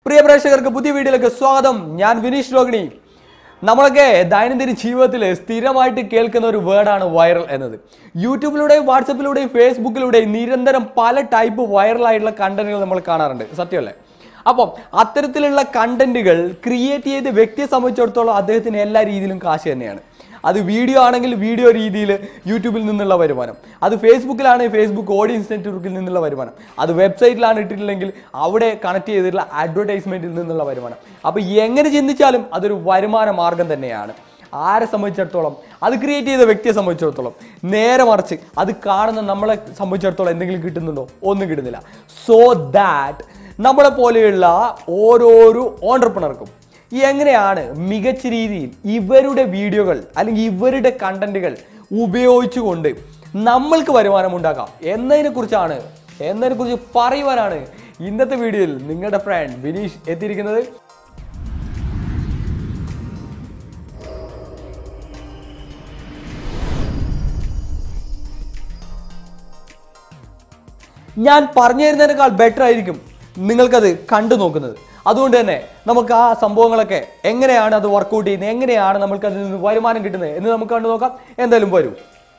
പ്രിയ പ്രേക്ഷകർക്ക് പുതിയ വീഡിയോയിലേക്ക് സ്വാഗതം ഞാൻ വിനീഷ് രോഹിണി നമ്മളൊക്കെ ദൈനംദിന ജീവിതത്തിൽ സ്ഥിരമായിട്ട് കേൾക്കുന്ന ഒരു വേർഡാണ് വൈറൽ എന്നത് യൂട്യൂബിലൂടെയും വാട്സപ്പിലൂടെയും ഫേസ്ബുക്കിലൂടെയും നിരന്തരം പല ടൈപ്പ് വൈറലായിട്ടുള്ള കണ്ടന്റുകൾ നമ്മൾ കാണാറുണ്ട് സത്യമല്ലേ അപ്പം അത്തരത്തിലുള്ള കണ്ടന്റുകൾ ക്രിയേറ്റ് ചെയ്ത് വ്യക്തിയെ സംബന്ധിച്ചിടത്തോളം അദ്ദേഹത്തിന് എല്ലാ രീതിയിലും കാശ് തന്നെയാണ് അത് വീഡിയോ ആണെങ്കിൽ വീഡിയോ രീതിയിൽ യൂട്യൂബിൽ നിന്നുള്ള വരുമാനം അത് ഫേസ്ബുക്കിലാണെങ്കിൽ ഫേസ്ബുക്ക് ഓഡിയൻസ് നെറ്റ്വർക്കിൽ നിന്നുള്ള വരുമാനം അത് വെബ്സൈറ്റിലാണ് ഇട്ടിട്ടില്ലെങ്കിൽ അവിടെ കണക്ട് ചെയ്തിട്ടുള്ള അഡ്വർടൈസ്മെന്റിൽ നിന്നുള്ള വരുമാനം അപ്പോൾ എങ്ങനെ ചിന്തിച്ചാലും അതൊരു വരുമാന മാർഗം തന്നെയാണ് ആരെ സംബന്ധിച്ചിടത്തോളം അത് ക്രിയേറ്റ് ചെയ്ത വ്യക്തിയെ സംബന്ധിച്ചിടത്തോളം നേരെ മറിച്ച് അത് കാണുന്ന നമ്മളെ സംബന്ധിച്ചിടത്തോളം എന്തെങ്കിലും കിട്ടുന്നുണ്ടോ ഒന്നും കിട്ടുന്നില്ല സോ ദാറ്റ് നമ്മളെ പോലെയുള്ള ഓരോരോ ഓണ്ടർപ്രണർക്കും എങ്ങനെയാണ് മികച്ച രീതിയിൽ ഇവരുടെ വീഡിയോകൾ അല്ലെങ്കിൽ ഇവരുടെ കണ്ടന്റുകൾ ഉപയോഗിച്ചുകൊണ്ട് നമ്മൾക്ക് വരുമാനം ഉണ്ടാക്കാം എന്നതിനെ കുറിച്ചാണ് എന്നതിനെ കുറിച്ച് പറയുവാനാണ് ഇന്നത്തെ വീഡിയോയിൽ നിങ്ങളുടെ ഫ്രണ്ട് വിനീഷ് എത്തിയിരിക്കുന്നത് ഞാൻ പറഞ്ഞു തരുന്നതിനേക്കാൾ ബെറ്റർ ആയിരിക്കും നിങ്ങൾക്കത് കണ്ടു നോക്കുന്നത് അതുകൊണ്ട് തന്നെ നമുക്ക് ആ സംഭവങ്ങളൊക്കെ എങ്ങനെയാണ് അത് വർക്കൗട്ട് ചെയ്യുന്നത് എങ്ങനെയാണ് നമുക്ക് അതിൽ നിന്ന് വരുമാനം കിട്ടുന്നത് എന്ന് നമുക്ക് കണ്ടു നോക്കാം എന്തായാലും വരൂ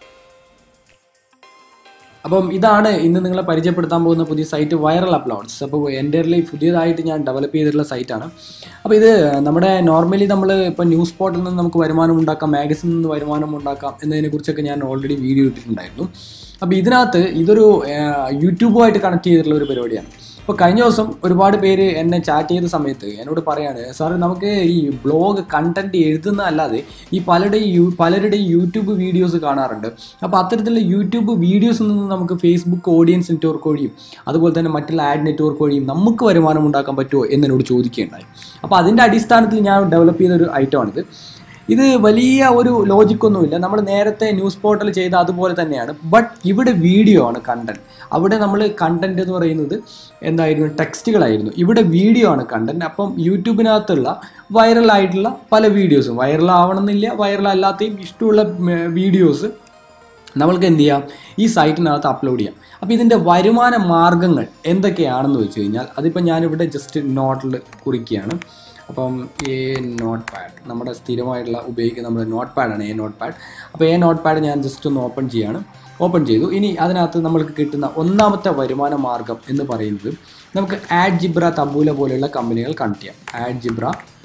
അപ്പം ഇതാണ് ഇന്ന് നിങ്ങളെ പരിചയപ്പെടുത്താൻ പോകുന്ന പുതിയ സൈറ്റ് വൈറൽ അപ്ലോഡ്സ് അപ്പോൾ എൻ്റെ പുതിയതായിട്ട് ഞാൻ ഡെവലപ്പ് ചെയ്തിട്ടുള്ള സൈറ്റാണ് അപ്പോൾ ഇത് നമ്മുടെ നോർമലി നമ്മൾ ഇപ്പോൾ ന്യൂസ് പോർട്ടിൽ നിന്ന് നമുക്ക് വരുമാനം ഉണ്ടാക്കാം മാഗസിനിൽ നിന്ന് വരുമാനം ഉണ്ടാക്കാം എന്നതിനെക്കുറിച്ചൊക്കെ ഞാൻ ഓൾറെഡി വീഡിയോ ഇട്ടിട്ടുണ്ടായിരുന്നു അപ്പോൾ ഇതിനകത്ത് ഇതൊരു യൂട്യൂബുമായിട്ട് കണക്ട് ചെയ്തിട്ടുള്ള ഒരു പരിപാടിയാണ് അപ്പോൾ കഴിഞ്ഞ ദിവസം ഒരുപാട് പേര് എന്നെ ചാറ്റ് ചെയ്ത സമയത്ത് എന്നോട് പറയാണ് സാർ നമുക്ക് ഈ ബ്ലോഗ് കണ്ടന്റ് എഴുതുന്ന അല്ലാതെ ഈ പലരുടെയും യൂ പലരുടെയും യൂട്യൂബ് വീഡിയോസ് കാണാറുണ്ട് അപ്പോൾ അത്തരത്തിലുള്ള യൂട്യൂബ് വീഡിയോസിൽ നിന്ന് നമുക്ക് ഫേസ്ബുക്ക് ഓഡിയൻസ് നെറ്റ്വർക്ക് വഴിയും അതുപോലെ തന്നെ മറ്റുള്ള ആഡ് നെറ്റ്വർക്ക് വഴിയും നമുക്ക് വരുമാനം ഉണ്ടാക്കാൻ പറ്റുമോ എന്നോട് ചോദിക്കുകയുണ്ടായി അപ്പോൾ അതിൻ്റെ അടിസ്ഥാനത്തിൽ ഞാൻ ഡെവലപ്പ് ചെയ്ത ഒരു ഐറ്റമാണിത് ഇത് വലിയ ഒരു ലോജിക്കൊന്നുമില്ല നമ്മൾ നേരത്തെ ന്യൂസ് പോർട്ടൽ ചെയ്ത അതുപോലെ തന്നെയാണ് ബട്ട് ഇവിടെ വീഡിയോ ആണ് കണ്ടന്റ് അവിടെ നമ്മൾ കണ്ടന്റ് എന്ന് പറയുന്നത് എന്തായിരുന്നു ടെക്സ്റ്റുകളായിരുന്നു ഇവിടെ വീഡിയോ ആണ് കണ്ടന്റ് അപ്പം യൂട്യൂബിനകത്തുള്ള വൈറൽ ആയിട്ടുള്ള പല വീഡിയോസും വൈറൽ ആവണമെന്നില്ല വൈറൽ അല്ലാത്തയും ഇഷ്ടമുള്ള വീഡിയോസ് നമ്മൾക്ക് എന്ത് ചെയ്യാം ഈ സൈറ്റിനകത്ത് അപ്ലോഡ് ചെയ്യാം അപ്പോൾ ഇതിൻ്റെ വരുമാന മാർഗങ്ങൾ എന്തൊക്കെയാണെന്ന് വെച്ച് കഴിഞ്ഞാൽ അതിപ്പോൾ ഞാനിവിടെ ജസ്റ്റ് നോട്ടിൽ കുറിക്കുകയാണ് അപ്പം എ നോട്ട് പാഡ് നമ്മുടെ സ്ഥിരമായിട്ടുള്ള ഉപയോഗിക്കുന്ന നമ്മുടെ നോട്ട് പാഡാണ് എ നോട്ട് പാഡ് അപ്പോൾ എ നോട്ട് പാഡ് ഞാൻ ജസ്റ്റ് ഒന്ന് ഓപ്പൺ ചെയ്യാണ് ഓപ്പൺ ചെയ്തു ഇനി അതിനകത്ത് നമ്മൾക്ക് കിട്ടുന്ന ഒന്നാമത്തെ വരുമാന മാർഗം എന്ന് പറയുന്നത് നമുക്ക് ആഡ് ജിബ്ര തബൂല പോലെയുള്ള കമ്പനികൾ കണക്ട് ചെയ്യാം Adgebra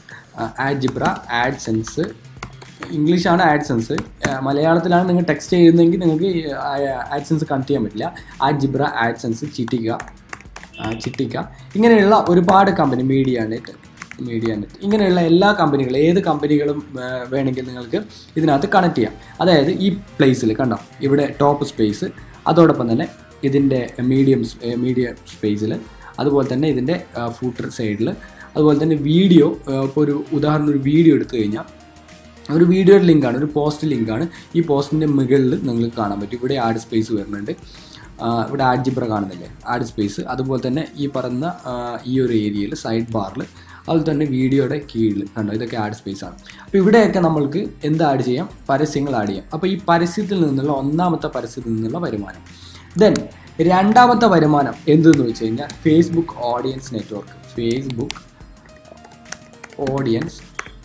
Adgebra AdSense ഇംഗ്ലീഷാണ് ആഡ്സെൻസ് മലയാളത്തിലാണ് നിങ്ങൾ ടെക്സ്റ്റ് ചെയ്യുന്നതെങ്കിൽ നിങ്ങൾക്ക് ആഡ്സെൻസ് കണക്ട് ചെയ്യാൻ പറ്റില്ല ആഡ് ജിബ്ര ആഡ്സെൻസ് ചിറ്റിക്ക ചിറ്റിക്ക ഇങ്ങനെയുള്ള ഒരുപാട് company Media net Media net ഇങ്ങനെയുള്ള എല്ലാ കമ്പനികളും ഏത് കമ്പനികളും വേണമെങ്കിൽ നിങ്ങൾക്ക് ഇതിനകത്ത് കണക്ട് ചെയ്യാം അതായത് ഈ പ്ലേസിൽ കണ്ടോ ഇവിടെ ടോപ്പ് സ്പേസ് അതോടൊപ്പം തന്നെ ഇതിൻ്റെ മീഡിയം മീഡിയം സ്പേസിൽ അതുപോലെ തന്നെ ഇതിൻ്റെ ഫൂട്ടർ സൈഡിൽ അതുപോലെ തന്നെ വീഡിയോ ഇപ്പോൾ ഒരു ഉദാഹരണം ഒരു വീഡിയോ എടുത്തു കഴിഞ്ഞാൽ ഒരു വീഡിയോയുടെ ലിങ്കാണ് ഒരു പോസ്റ്റ് ലിങ്കാണ് ഈ പോസ്റ്റിൻ്റെ മുകളിൽ നിങ്ങൾക്ക് കാണാൻ പറ്റും ഇവിടെ ആഡ് സ്പേസ് വരുന്നുണ്ട് ഇവിടെ ആഡ് ജിബ്ര കാണുന്നില്ലേ ആഡ് സ്പേസ് അതുപോലെ തന്നെ ഈ പറയുന്ന ഈ ഒരു ഏരിയയിൽ സൈഡ് ബാറിൽ അതുപോലെ തന്നെ വീഡിയോയുടെ കീഴിൽ കണ്ടോ ഇതൊക്കെ ആഡ് സ്പേസ് ആണ് അപ്പോൾ ഇവിടെയൊക്കെ നമ്മൾക്ക് എന്ത് ആഡ് ചെയ്യാം പരസ്യങ്ങൾ ആഡ് ചെയ്യാം അപ്പോൾ ഈ പരസ്യത്തിൽ നിന്നുള്ള ഒന്നാമത്തെ പരസ്യത്തിൽ നിന്നുള്ള വരുമാനം ദെൻ രണ്ടാമത്തെ വരുമാനം എന്തെന്ന് വെച്ച് കഴിഞ്ഞാൽ Facebook audience network Facebook audience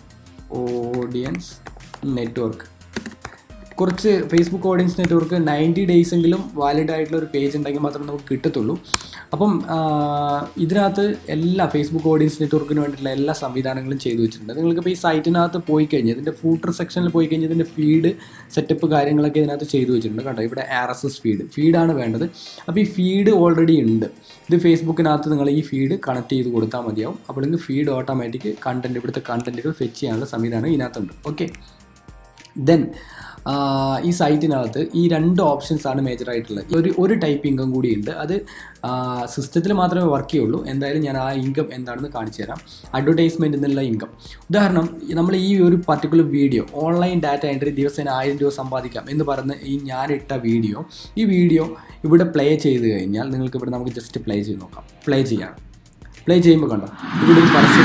audience network കുറച്ച് Facebook audience network ninety days എങ്കിലും വാലിഡ് ആയിട്ടുള്ള ഒരു പേജ് ഉണ്ടെങ്കിൽ മാത്രമേ നമുക്ക് കിട്ടത്തുള്ളൂ അപ്പം ഇതിനകത്ത് എല്ലാ ഫേസ്ബുക്ക് ഓഡിയൻസ് നെറ്റ്വർക്കിന് വേണ്ടിയിട്ടുള്ള എല്ലാ സംവിധാനങ്ങളും ചെയ്തു വെച്ചിട്ടുണ്ട് നിങ്ങൾക്കിപ്പോൾ ഈ സൈറ്റിനകത്ത് പോയി കഴിഞ്ഞാൽ ഇതിൻ്റെ ഫൂട്ടർ സെക്ഷനിൽ പോയി കഴിഞ്ഞാൽ ഇതിൻ്റെ ഫീഡ് സെറ്റപ്പ് കാര്യങ്ങളൊക്കെ ഇതിനകത്ത് ചെയ്തു വെച്ചിട്ടുണ്ട് കണ്ടോ ഇവിടെ ആർ എസ് എസ് ഫീഡ് ഫീഡാണ് വേണ്ടത് അപ്പോൾ ഈ ഫീഡ് ഓൾറെഡി ഉണ്ട് ഇത് ഫേസ്ബുക്കിനകത്ത് നിങ്ങൾ ഈ ഫീഡ് കണക്ട് ചെയ്ത് കൊടുത്താൽ മതിയാവും അപ്പോൾ നിങ്ങൾക്ക് ഫീഡ് ഓട്ടോമാറ്റിക് കണ്ടൻറ്റ് ഇവിടുത്തെ കണ്ടൻറ്റുകൾ ഫെച്ച് ചെയ്യാനുള്ള സംവിധാനം ഇതിനകത്തുണ്ട് ഓക്കെ ദെൻ ഈ സൈറ്റിനകത്ത് ഈ രണ്ട് ഓപ്ഷൻസ് ആണ് മേജർ ആയിട്ടുള്ളത് ഒരു ഒരു ടൈപ്പ് ഇൻകം കൂടി ഉണ്ട് അത് സിസ്റ്റത്തിൽ മാത്രമേ വർക്ക് ചെയ്യുള്ളൂ എന്തായാലും ഞാൻ ആ ഇൻകം എന്താണെന്ന് കാണിച്ചു തരാം അഡ്വർടൈസ്മെൻറ്റ് എന്നുള്ള ഇൻകം ഉദാഹരണം നമ്മൾ ഈ ഒരു particular video online data entry ദിവസേന ആയിരം രൂപ സമ്പാദിക്കാം എന്ന് പറഞ്ഞ് ഈ ഞാനിട്ട വീഡിയോ ഈ വീഡിയോ ഇവിടെ പ്ലേ ചെയ്ത് കഴിഞ്ഞാൽ നിങ്ങൾക്ക് ഇവിടെ നമുക്ക് ജസ്റ്റ് പ്ലേ ചെയ്ത് നോക്കാം പ്ലേ ചെയ്യാം പ്ലേ ചെയ്യുമ്പോൾ കണ്ടോ ഇവിടെ ഒരു പരസ്യം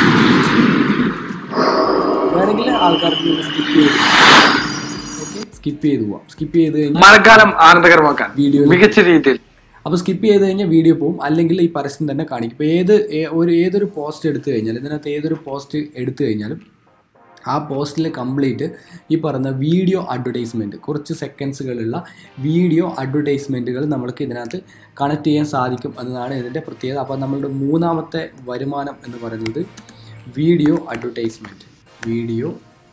വേണമെങ്കിൽ ആൾക്കാർക്ക് സ്കിപ്പ് ചെയ്ത് ഓക്കെ സ്കിപ്പ് ചെയ്ത് പോവാം സ്കിപ്പ് ചെയ്ത് കഴിഞ്ഞാൽ മഴക്കാലം ആനന്ദകരമാക്കാൻ വീഡിയോ മികച്ച രീതിയിൽ അപ്പോൾ സ്കിപ്പ് ചെയ്ത് കഴിഞ്ഞാൽ വീഡിയോ പോകും അല്ലെങ്കിൽ ഈ പരസ്യം തന്നെ കാണിക്കും ഇപ്പോൾ ഏത് ഏ- ഒരു ഏതൊരു പോസ്റ്റ് എടുത്തു കഴിഞ്ഞാൽ ഇതിനകത്ത് ഏതൊരു പോസ്റ്റ് എടുത്തു കഴിഞ്ഞാലും ആ പോസ്റ്റിൽ കംപ്ലീറ്റ് ഈ പറയുന്ന വീഡിയോ അഡ്വർടൈസ്മെൻറ്റ് കുറച്ച് സെക്കൻഡ്സുകളുള്ള വീഡിയോ അഡ്വർടൈസ്മെൻറ്റുകൾ നമ്മൾക്ക് ഇതിനകത്ത് കണക്ട് ചെയ്യാൻ സാധിക്കും എന്നതാണ് ഇതിൻ്റെ പ്രത്യേകത അപ്പോൾ നമ്മളുടെ മൂന്നാമത്തെ വരുമാനം എന്ന് പറയുന്നത് വീഡിയോ അഡ്വർടൈസ്മെൻറ്റ് വീഡിയോ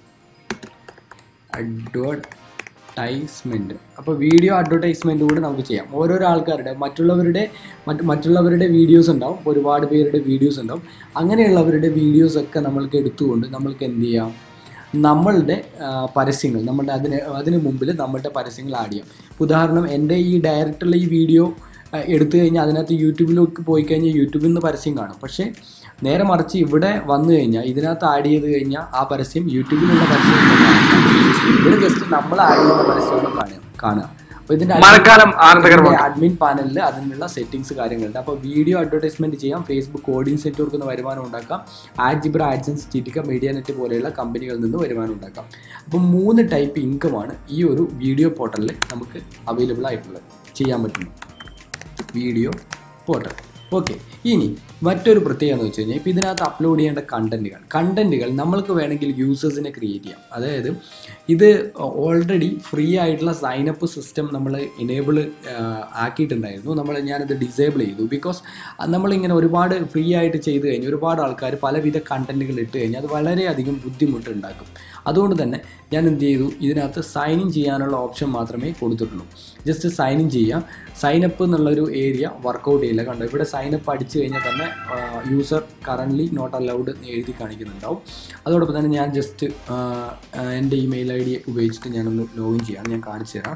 അഡ്വർടൈസ്മെൻറ്റ് അപ്പോൾ വീഡിയോ അഡ്വർടൈസ്മെൻറ്റ് കൂടെ നമുക്ക് ചെയ്യാം ഓരോരോ ആൾക്കാരുടെ മറ്റുള്ളവരുടെ മറ്റ് മറ്റുള്ളവരുടെ വീഡിയോസ് ഉണ്ടാവും ഒരുപാട് പേരുടെ വീഡിയോസ് ഉണ്ടാവും അങ്ങനെയുള്ളവരുടെ വീഡിയോസൊക്കെ നമ്മൾക്ക് എടുത്തുകൊണ്ട് നമ്മൾക്ക് എന്ത് ചെയ്യാം നമ്മളുടെ ആ, പരസ്യങ്ങൾ നമ്മളുടെ അതിന് അതിന് മുമ്പിൽ നമ്മളുടെ പരസ്യങ്ങൾ ആഡ് ചെയ്യാം ഇപ്പൊ ഉദാഹരണം എൻ്റെ ഈ ഡയറക്റ്റുള്ള ഈ വീഡിയോ ആ, എടുത്തു കഴിഞ്ഞാൽ അതിനകത്ത് യൂട്യൂബിലേക്ക് പോയി കഴിഞ്ഞാൽ യൂട്യൂബിൽ നിന്ന് പരസ്യം കാണും പക്ഷേ നേരെ മറിച്ച് ഇവിടെ വന്നു കഴിഞ്ഞാൽ ഇതിനകത്ത് ആഡ് ചെയ്ത് കഴിഞ്ഞാൽ ആ പരസ്യം യൂട്യൂബിലുള്ള പരസ്യം ഒന്നും കാണില്ല. ഇവിടെ ജസ്റ്റ് നമ്മൾ ആഡ് ചെയ്യുന്ന പരസ്യമാണ് കാണുക കാണുക അപ്പോൾ ഇതിൻ്റെ മഴക്കാലം ആനന്ദകരമാണ് അഡ്മിൻ പാനലിൽ അതിനുള്ള സെറ്റിംഗ്സ് കാര്യങ്ങളുണ്ട് അപ്പോൾ വീഡിയോ അഡ്വർടൈസ്മെന്റ് ചെയ്യാം ഫേസ്ബുക്ക് ഓഡിയൻസ് നെറ്റ്വർക്ക് നിന്ന് വരുമാനം ഉണ്ടാക്കാം Adgebra AdSense Chitika Media net പോലെയുള്ള കമ്പനികളിൽ നിന്ന് വരുമാനം ഉണ്ടാക്കാം അപ്പോൾ മൂന്ന് ടൈപ്പ് ഇൻകമാണ് ഈ ഒരു വീഡിയോ പോർട്ടലിൽ നമുക്ക് അവൈലബിൾ ആയിട്ടുള്ളത് ചെയ്യാൻ പറ്റുന്നു വീഡിയോ പോർട്ടൽ ഓക്കെ ഇനി മറ്റൊരു പ്രത്യേകത എന്ന് വെച്ച് കഴിഞ്ഞാൽ ഇപ്പോൾ ഇതിനകത്ത് അപ്ലോഡ് ചെയ്യേണ്ട കണ്ടന്റുകൾ കണ്ടന്റുകൾ നമ്മൾക്ക് വേണമെങ്കിൽ യൂസേഴ്സിനെ ക്രിയേറ്റ് ചെയ്യാം അതായത് ഇത് ഓൾറെഡി ഫ്രീ ആയിട്ടുള്ള സൈനപ്പ് സിസ്റ്റം നമ്മൾ എനേബിൾ ആക്കിയിട്ടുണ്ടായിരുന്നു നമ്മൾ ഞാനത് ഡിസേബിൾ ചെയ്തു ബിക്കോസ് നമ്മളിങ്ങനെ ഒരുപാട് ഫ്രീ ആയിട്ട് ചെയ്ത് കഴിഞ്ഞ് ഒരുപാട് ആൾക്കാർ പലവിധ കണ്ടന്റുകൾ ഇട്ട് കഴിഞ്ഞാൽ അത് വളരെയധികം ബുദ്ധിമുട്ടുണ്ടാക്കും അതുകൊണ്ട് തന്നെ ഞാൻ എന്ത് ചെയ്തു ഇതിനകത്ത് സൈൻ ഇൻ ചെയ്യാനുള്ള ഓപ്ഷൻ മാത്രമേ കൊടുത്തിട്ടുള്ളൂ ജസ്റ്റ് സൈൻ ഇൻ ചെയ്യാം സൈൻ അപ്പ് എന്നുള്ളൊരു ഏരിയ വർക്കൗട്ട് ചെയ്യില്ല കണ്ടോ ഇവിടെ സൈൻ അപ്പ് അടിച്ചു കഴിഞ്ഞാൽ തന്നെ യൂസർ കറൻ്റ്ലി നോട്ട് അലൗഡ് എന്ന് എഴുതി കാണിക്കുന്നുണ്ടാവും അതോടൊപ്പം തന്നെ ഞാൻ ജസ്റ്റ് എൻ്റെ ഇമെയിൽ ഐ ഡി ഉപയോഗിച്ചിട്ട് ഞാനൊന്ന് ലോഗിൻ ചെയ്യാം ഞാൻ കാണിച്ചു തരാം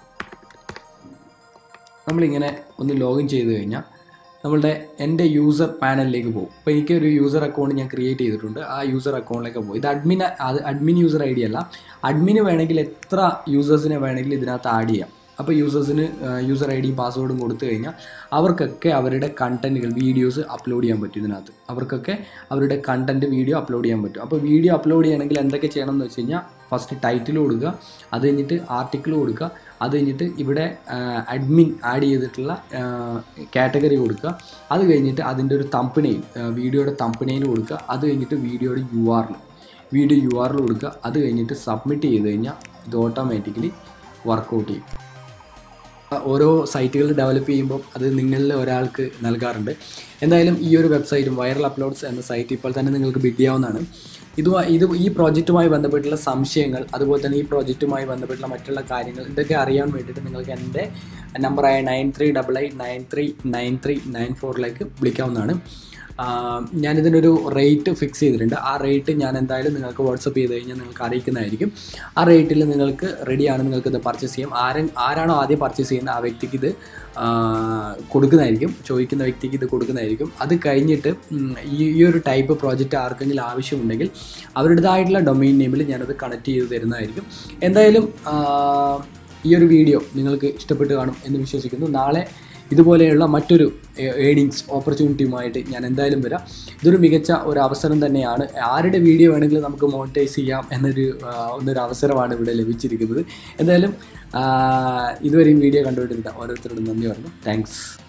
നമ്മളിങ്ങനെ ഒന്ന് ലോഗിൻ ചെയ്ത് കഴിഞ്ഞാൽ നമ്മളുടെ എൻ്റെ യൂസർ പാനലിലേക്ക് പോകും അപ്പോൾ എനിക്ക് ഒരു യൂസർ അക്കൗണ്ട് ഞാൻ ക്രിയേറ്റ് ചെയ്തിട്ടുണ്ട് ആ യൂസർ അക്കൗണ്ടിലേക്ക് പോകും ഇത് അഡ്മിൻ അത് അഡ്മിൻ യൂസർ ഐ ഡി അല്ല അഡ്മിന് വേണമെങ്കിൽ എത്ര യൂസേഴ്സിനെ വേണമെങ്കിൽ ഇതിനകത്ത് ആഡ് ചെയ്യാം അപ്പോൾ യൂസേഴ്സിന് യൂസർ ഐ ഡിയും പാസ്വേഡും കൊടുത്തു കഴിഞ്ഞാൽ അവർക്കൊക്കെ അവരുടെ കണ്ടൻറ്റുകൾ വീഡിയോസ് അപ്ലോഡ് ചെയ്യാൻ പറ്റും ഇതിനകത്ത് അവർക്കൊക്കെ അവരുടെ കണ്ടൻറ്റ് വീഡിയോ അപ്ലോഡ് ചെയ്യാൻ പറ്റും അപ്പോൾ വീഡിയോ അപ്ലോഡ് ചെയ്യണമെങ്കിൽ എന്തൊക്കെ ചെയ്യണം എന്ന് വെച്ച് കഴിഞ്ഞാൽ ഫസ്റ്റ് ടൈറ്റിൽ കൊടുക്കുക അത് കഴിഞ്ഞിട്ട് ആർട്ടിക്കിൾ കൊടുക്കുക അത് കഴിഞ്ഞിട്ട് ഇവിടെ അഡ്മിൻ ആഡ് ചെയ്തിട്ടുള്ള കാറ്റഗറി കൊടുക്കുക അത് കഴിഞ്ഞിട്ട് അതിൻ്റെ ഒരു തമ്പനെയിൽ വീഡിയോയുടെ തമ്പനെയിൽ കൊടുക്കുക അത് കഴിഞ്ഞിട്ട് വീഡിയോയുടെ യു ആറിൽ വീഡിയോ യു ആറിൽ കൊടുക്കുക അത് കഴിഞ്ഞിട്ട് സബ്മിറ്റ് ചെയ്ത് കഴിഞ്ഞാൽ ഇത് ഓട്ടോമാറ്റിക്കലി വർക്കൗട്ട് ചെയ്യും ഓരോ സൈറ്റുകൾ ഡെവലപ്പ് ചെയ്യുമ്പോൾ അത് നിങ്ങളിൽ ഒരാൾക്ക് നൽകാറുണ്ട് എന്തായാലും ഈ ഒരു വെബ്സൈറ്റും വൈറൽ അപ്ലോഡ്സ് എന്ന സൈറ്റ് ഇപ്പോൾ തന്നെ നിങ്ങൾക്ക് ബിഡ് ചെയ്യാവുന്നതാണ് ഇതുമായി ഇത് ഈ പ്രോജക്റ്റുമായി ബന്ധപ്പെട്ടുള്ള സംശയങ്ങൾ അതുപോലെ തന്നെ ഈ പ്രോജക്റ്റുമായി ബന്ധപ്പെട്ടുള്ള മറ്റുള്ള കാര്യങ്ങൾ ഇതൊക്കെ അറിയാൻ വേണ്ടിയിട്ട് നിങ്ങൾക്ക് എൻ്റെ നമ്പറായ nine three double eight nine three nine three nine ഫോറിലേക്ക് വിളിക്കാവുന്നതാണ് ആഹ് ഞാനിതിനൊരു റേറ്റ് ഫിക്സ് ചെയ്തിട്ടുണ്ട് ആ റേറ്റ് ഞാൻ എന്തായാലും നിങ്ങൾക്ക് വാട്സപ്പ് ചെയ്ത് കഴിഞ്ഞാൽ നിങ്ങൾക്ക് അറിയിക്കുന്നതായിരിക്കും ആ റേറ്റിൽ നിങ്ങൾക്ക് റെഡിയാണ് നിങ്ങൾക്ക് ഇത് പർച്ചേസ് ചെയ്യാം ആരും ആരാണോ ആദ്യം പർച്ചേസ് ചെയ്യുന്നത് ആ വ്യക്തിക്ക് ഇത് ആഹ് കൊടുക്കുന്നതായിരിക്കും ചോദിക്കുന്ന വ്യക്തിക്ക് ഇത് കൊടുക്കുന്നതായിരിക്കും അത് കഴിഞ്ഞിട്ട് ഉം, ഈ ഈ ഒരു ടൈപ്പ് പ്രോജക്റ്റ് ആർക്കെങ്കിലും ആവശ്യമുണ്ടെങ്കിൽ അവരുടേതായിട്ടുള്ള ഡൊമൈൻ നെയിമിൽ ഞാനത് കണക്ട് ചെയ്ത് തരുന്നതായിരിക്കും എന്തായാലും ആഹ്, ഈ ഒരു വീഡിയോ നിങ്ങൾക്ക് ഇഷ്ടപ്പെട്ട് കാണും എന്ന് വിശ്വസിക്കുന്നു നാളെ ഇതുപോലെയുള്ള മറ്റൊരു ഏണിങ്സ് ഓപ്പർച്യൂണിറ്റിയുമായിട്ട് ഞാൻ എന്തായാലും വരാം ഇതൊരു മികച്ച ഒരു അവസരം തന്നെയാണ് ആരുടെ വീഡിയോ വേണമെങ്കിലും നമുക്ക് മോണിറ്റൈസ് ചെയ്യാം എന്നൊരു ആ, എന്നൊരു അവസരമാണ് ഇവിടെ ലഭിച്ചിരിക്കുന്നത് എന്തായാലും ആ, ഇതുവരെയും വീഡിയോ കണ്ടുകൊണ്ടിരുന്ന ഓരോരുത്തരോടും നന്ദി പറഞ്ഞു താങ്ക്സ്